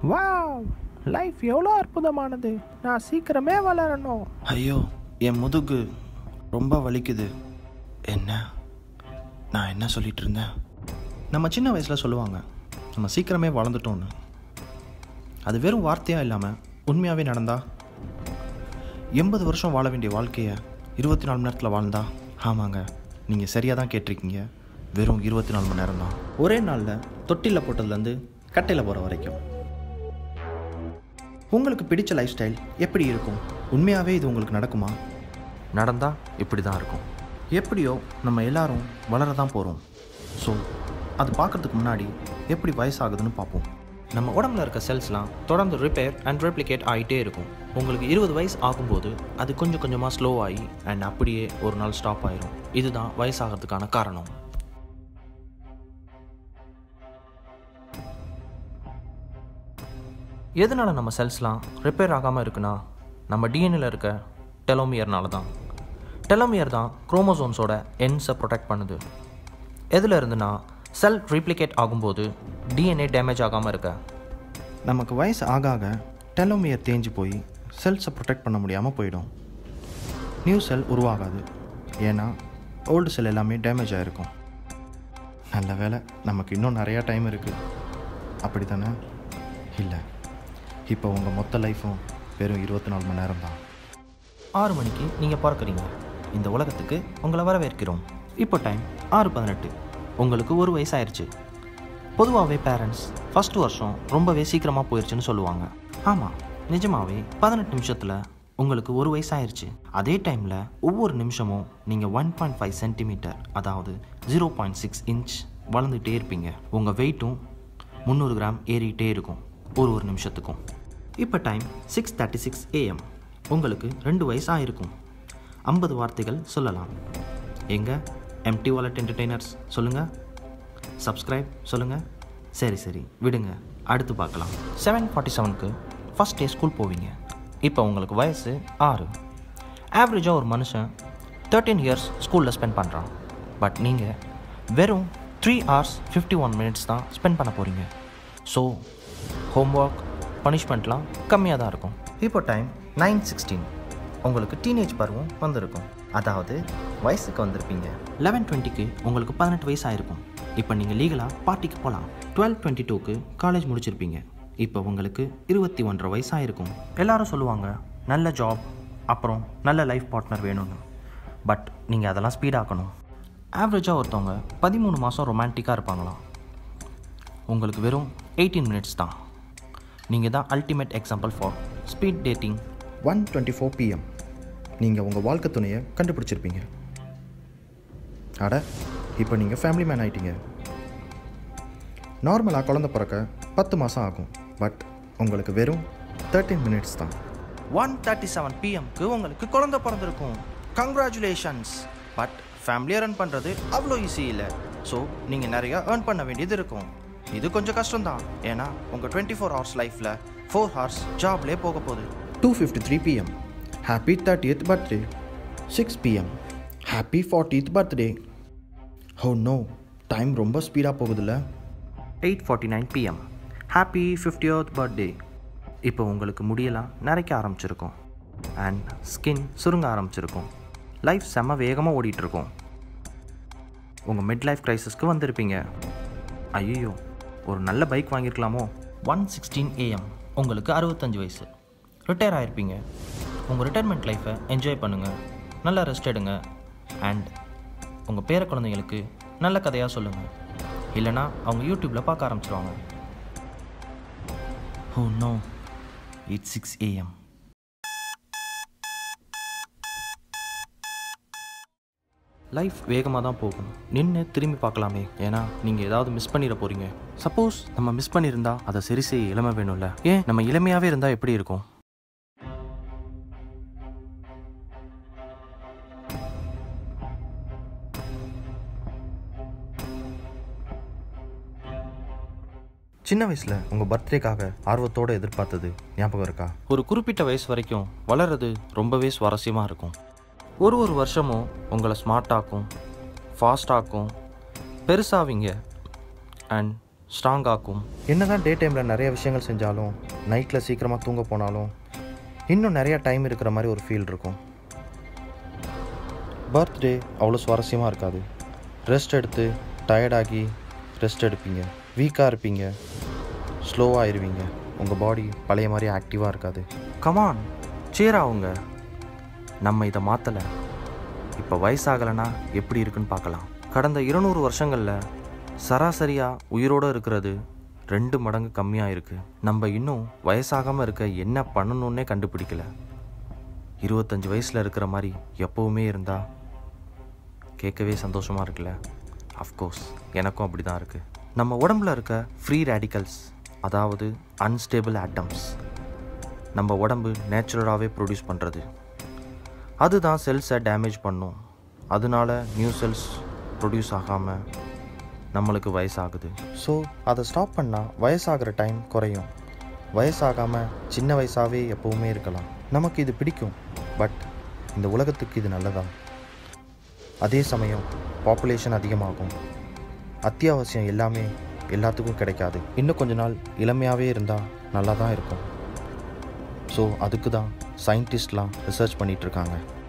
wow life எவ்வளோ அற்புதமானது நான் சீக்கிரமே வளரணும் ஐயோ என் முதுகு ரொம்ப வலிக்குது என்ன நான் என்ன சொல்லிட்டு இருந்தேன் நம்ம சின்ன வயசில் சொல்லுவாங்க நம்ம சீக்கிரமே வளர்ந்துட்டோன்னு அது வெறும் வார்த்தையாக இல்லாமல் உண்மையாகவே நடந்தா எண்பது வருஷம் வாழ வேண்டிய வாழ்க்கையை இருபத்தி நாலு மணி நேரத்தில் வாழ்ந்தா ஆமாங்க நீங்கள் சரியாக தான் கேட்டிருக்கீங்க வெறும் இருபத்தி நாலு மணி நேரம் தான் ஒரே நாளில் தொட்டிலில் போட்டதுலேருந்து கட்டையில் போகிற வரைக்கும் உங்களுக்கு பிடிச்ச லைஃப் ஸ்டைல் எப்படி இருக்கும் உண்மையாகவே இது உங்களுக்கு நடக்குமா நடந்தால் இப்படி தான் இருக்கும் எப்படியோ நம்ம எல்லாரும் வளர தான் போகிறோம் ஸோ அது பார்க்கறதுக்கு முன்னாடி எப்படி வயசாகுதுன்னு பார்ப்போம் நம்ம உடம்புல இருக்க செல்ஸ்லாம் தொடர்ந்து ரிப்பேர் அண்ட் ரெப்ளிகேட் ஆகிட்டே இருக்கும் உங்களுக்கு இருபது வயசு ஆகும்போது அது கொஞ்சம் கொஞ்சமாக ஸ்லோ ஆகி அண்ட் அப்படியே ஒரு நாள் ஸ்டாப் ஆயிரும் இதுதான் வயசாகிறதுக்கான காரணம் எதனால் நம்ம செல்ஸ்லாம் ரிப்பேர் ஆகாமல் இருக்குன்னா நம்ம டிஎன்ஏல இருக்க டெலோமியர்னால தான் டெலோமியர் தான் குரோமோசோன்ஸோட எண்ட்ஸை ப்ரொடெக்ட் பண்ணுது எதில் இருந்துன்னா செல் ரீப்ளிகேட் ஆகும்போது டிஎன்ஏ டேமேஜ் ஆகாமல் இருக்க நமக்கு வயசு ஆக ஆக டெலோமியர் தேஞ்சு போய் செல்ஸை ப்ரொடெக்ட் பண்ண முடியாமல் போயிடும் நியூ செல் உருவாகாது ஏன்னா ஓல்டு செல் எல்லாமே டேமேஜ் ஆகிருக்கும் நல்ல வேலை நமக்கு இன்னும் நிறையா டைம் இருக்குது அப்படி தானே இல்லை இப்போ உங்கள் மொத்த லைஃப்பும் வெறும் இருபத்தி நாலு மணி நேரம் தான் ஆறு மணிக்கு நீங்கள் பிறக்கிறீங்க இந்த உலகத்துக்கு உங்களை வரவேற்கிறோம் இப்போ டைம் ஆறு பதினெட்டு உங்களுக்கு ஒரு வயசாயிருச்சு பொதுவாகவே பேரண்ட்ஸ் ஃபஸ்ட் வருஷம் ரொம்பவே சீக்கிரமாக போயிடுச்சுன்னு சொல்லுவாங்க ஆமாம் நிஜமாவே பதினெட்டு நிமிஷத்தில் உங்களுக்கு ஒரு வயசாயிருச்சு அதே டைமில் ஒவ்வொரு நிமிஷமும் நீங்கள் ஒன் பாயிண்ட் ஃபைவ் சென்டிமீட்டர் அதாவது ஜீரோ பாயிண்ட் சிக்ஸ் இன்ச் வளர்ந்துகிட்டே இருப்பீங்க உங்கள் வெயிட்டும் முந்நூறு கிராம் ஏறிக்கிட்டே இருக்கும் ஒரு ஒரு நிமிஷத்துக்கும் இப்போ time six thirty six AM உங்களுக்கு ரெண்டு வயசாக இருக்கும் ஐம்பது வார்த்தைகள் சொல்லலாம் எங்க எம்டி வாலெட் என்டர்டெய்னர்ஸ் சொல்லுங்கள் சப்ஸ்கிரைப் சொல்லுங்கள் சரி சரி விடுங்க அடுத்து பார்க்கலாம் செவன் ஃபார்ட்டி செவனுக்கு ஃபஸ்ட் டே ஸ்கூல் போவீங்க இப்போ உங்களுக்கு வயசு ஆறு ஆவரேஜாக ஒரு மனுஷன் தேர்ட்டீன் இயர்ஸ் ஸ்கூலில் ஸ்பெண்ட் பண்ணுறான் பட் நீங்கள் வெறும் three hours fifty one minutes தான் ஸ்பெண்ட் பண்ண போகிறீங்க ஸோ ஹோம்ஒர்க் பனிஷ்மெண்ட்லாம் கம்மியாக தான் இருக்கும் இப்போ டைம் நைன் சிக்ஸ்டீன் உங்களுக்கு டீனேஜ் பருவம் வந்திருக்கும் அதாவது வயசுக்கு வந்திருப்பீங்க லெவன் டுவெண்ட்டிக்கு உங்களுக்கு பதினெட்டு வயசு ஆயிருக்கும் இப்போ நீங்கள் லீகலாக பார்ட்டிக்கு போகலாம் டுவெல் டுவெண்ட்டி டூக்கு காலேஜ் முடிச்சிருப்பீங்க இப்போ உங்களுக்கு இருபத்தி ஒன்றரை வயசாக இருக்கும் எல்லாரும் சொல்லுவாங்க நல்ல ஜாப் அப்புறம் நல்ல லைஃப் பார்ட்னர் வேணும்னு பட் நீங்கள் அதெல்லாம் ஸ்பீடாக்கணும் ஆவரேஜாக ஒருத்தவங்க பதிமூணு மாதம் ரொமான்டிக்காக இருப்பாங்களாம் உங்களுக்கு வெறும் எயிட்டீன் மினிட்ஸ் தான் நீங்கள் தான் ultimate example for speed dating one twenty four PM நீங்கள் உங்கள் வாழ்க்கை துணையை கண்டுபிடிச்சிருப்பீங்க அட இப்போ நீங்கள் ஃபேமிலி மேன் ஆயிட்டீங்க நார்மலாக குழந்த பிறக்க பத்து மாதம் ஆகும் பட் உங்களுக்கு வெறும் தேர்ட்டீன் மினிட்ஸ் தான் ஒன் தேர்ட்டி செவன் பிஎம்க்கு உங்களுக்கு குழந்த பிறந்திருக்கும் கங்க்ராச்சுலேஷன்ஸ் பட் ஃபேமிலியை ரன் பண்ணுறது அவ்வளோ ஈஸி இல்லை ஸோ நீங்கள் நிறையா ஏர்ன் பண்ண வேண்டியது இருக்கும் இது கொஞ்சம் கஷ்டம்தான் ஏன்னா உங்கள் டுவெண்ட்டி ஃபோர் ஹவர்ஸ் லைஃப்பில் ஃபோர் ஹவர்ஸ் ஜாப்லேயே போக போகுது two fifty three PM happy thirtieth birthday six PM happy fortieth birthday oh no time ரொம்ப ஸ்பீடாக போகுதுல்ல eight forty nine PM happy fiftieth birthday இப்போ உங்களுக்கு முடியலாம் நரைக்க ஆரம்பிச்சிருக்கும் அண்ட் ஸ்கின் சுருங்க ஆரம்பிச்சிருக்கும் லைஃப் செம்ம வேகமாக ஓடிட்டுருக்கும் உங்கள் மிட் லைஃப் க்ரைசிஸ்க்கு வந்திருப்பீங்க ஐயோ ஒரு நல்ல பைக் வாங்கியிருக்கலாமோ ஒன் சிக்ஸ்டீன் ஏஎம் உங்களுக்கு அறுபத்தஞ்சு வயசு ரிட்டையர் ஆகிருப்பீங்க உங்கள் ரிட்டையர்மெண்ட் லைஃப்பை என்ஜாய் பண்ணுங்கள் நல்லா ரெஸ்ட் எடுங்க அண்ட் உங்கள் பேர குழந்தைங்களுக்கு நல்ல கதையாக சொல்லுங்கள் இல்லைனா அவங்க யூடியூப்பில் பார்க்க ஆரம்பிச்சிருவாங்க oh no it's six AM life வேகமாக தான் போகும் நின்று திரும்பி பார்க்கலாமே ஏன்னா நீங்கள் ஏதாவது மிஸ் பண்ணிட போகிறீங்க சப்போஸ் நம்ம மிஸ் பண்ணியிருந்தா அதை சரி செய்ய இளமை வேணும்ல ஏன் நம்ம இளமையாகவே இருந்தால் எப்படி இருக்கும் சின்ன வயசில் உங்கள் பர்த்டேக்காக ஆர்வத்தோடு எதிர்பார்த்தது ஞாபகம் இருக்கா ஒரு குறிப்பிட்ட வயசு வரைக்கும் வளர்றது ரொம்பவே சுவாரஸ்யமாக இருக்கும் ஒரு ஒரு வருஷமும் உங்களை ஸ்மார்ட்டாக்கும் ஃபாஸ்டாக்கும் பெருசாவீங்க அண்ட் ஸ்ட்ராங் ஆக்கும் என்ன தான் டே டைமில் நிறைய விஷயங்கள் செஞ்சாலும் நைட்டில் சீக்கிரமாக தூங்க போனாலும் இன்னும் நிறையா டைம் இருக்கிற மாதிரி ஒரு ஃபீல் இருக்கும் பர்த்டே அவ்வளோ சுவாரஸ்யமாக இருக்காது ரெஸ்ட் எடுத்து டயர்டாகி ரெஸ்ட் எடுப்பீங்க வீக்காக இருப்பீங்க ஸ்லோவாக ஆயிடுவீங்க உங்கள் பாடி பழைய மாதிரி ஆக்டிவாக இருக்காது கமான் சேர் ஆகுங்க நம்ம இதை மாற்றலை இப்போ வயசாகலைன்னா எப்படி இருக்குன்னு பார்க்கலாம் கடந்த இருநூறு வருஷங்களில் சராசரியாக உயிரோடு இருக்கிறது ரெண்டு மடங்கு கம்மியாக இருக்குது நம்ம இன்னும் வயசாகாமல் இருக்க என்ன பண்ணணுன்னே கண்டுபிடிக்கல இருபத்தஞ்சி வயசில் இருக்கிற மாதிரி எப்போவுமே இருந்தால் கேட்கவே சந்தோஷமாக இருக்குல்ல அஃப்கோர்ஸ் எனக்கும் அப்படி தான் இருக்குது நம்ம உடம்புல இருக்க ஃப்ரீ ரேடிக்கல்ஸ் அதாவது அன்ஸ்டேபிள் ஆட்டம்ஸ் நம்ம உடம்பு நேச்சுரலாகவே ப்ரொடியூஸ் பண்ணுறது அதுதான் செல்ஸை டேமேஜ் பண்ணும் அதனால நியூ செல்ஸ் ப்ரொடியூஸ் ஆகாமல் நம்மளுக்கு வயசாகுது ஸோ அதை ஸ்டாப் பண்ணால் வயசாகிற டைம் குறையும் வயசாகாமல் சின்ன வயசாகவே எப்போவுமே இருக்கலாம் நமக்கு இது பிடிக்கும் பட் இந்த உலகத்துக்கு இது நல்லதா அதே சமயம் பாப்புலேஷன் அதிகமாகும் அத்தியாவசியம் எல்லாமே எல்லாத்துக்கும் கிடைக்காது இன்னும் கொஞ்ச நாள் இளமையாகவே இருந்தால் நல்லா தான் இருக்கும் ஸோ அதுக்கு தான் சயின்டிஸ்ட்லாம் ரிசர்ச் பண்ணிகிட்ருக்காங்க